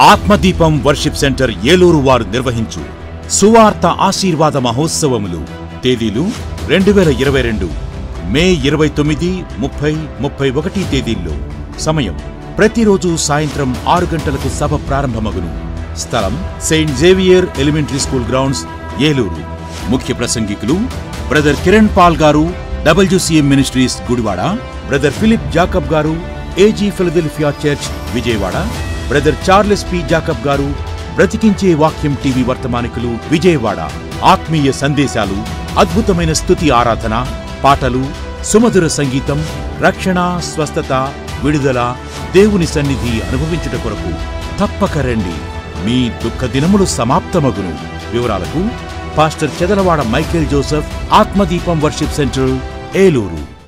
ఆత్మదీపం worship centre Eluru వారు నిర్వహించు సువార్త ఆశీర్వాద మహోత్సవములు తేదీలు రెండు వేల ఇరవై రెండు మే ఇరవై తొమ్మిది ముప్పై ముప్పై ఒకటి తేదీల్లో సమయం ప్రతిరోజు సాయంత్రం ఆరు గంటలకు సభ ప్రారంభమగును స్థలం saint Xavier elementary school grounds Eluru ముఖ్య ప్రసంగికులు బ్రదర్ కిరణ్ పాల్ గారు WCM ministries Gudivada brother Philip Jacob గారు AG Philadelphia church Vijayawada brother Charles P Jacob గారు బ్రతికించే వాక్యం టీవీ వర్తమానికులు విజయవాడ ఆత్మీయ సందేశాలు అద్భుతమైన స్తుతి ఆరాధన పాటలు సుమధుర సంగీతం రక్షణ స్వస్థత విడుదల దేవుని సన్నిధి అనుభవించుట కొరకు తప్పక రండి మీ దుఃఖ దినములు సమాప్తమగును వివరాలకు pastor Chedalavada Michael Joseph Atmadeepam worship centre Eluru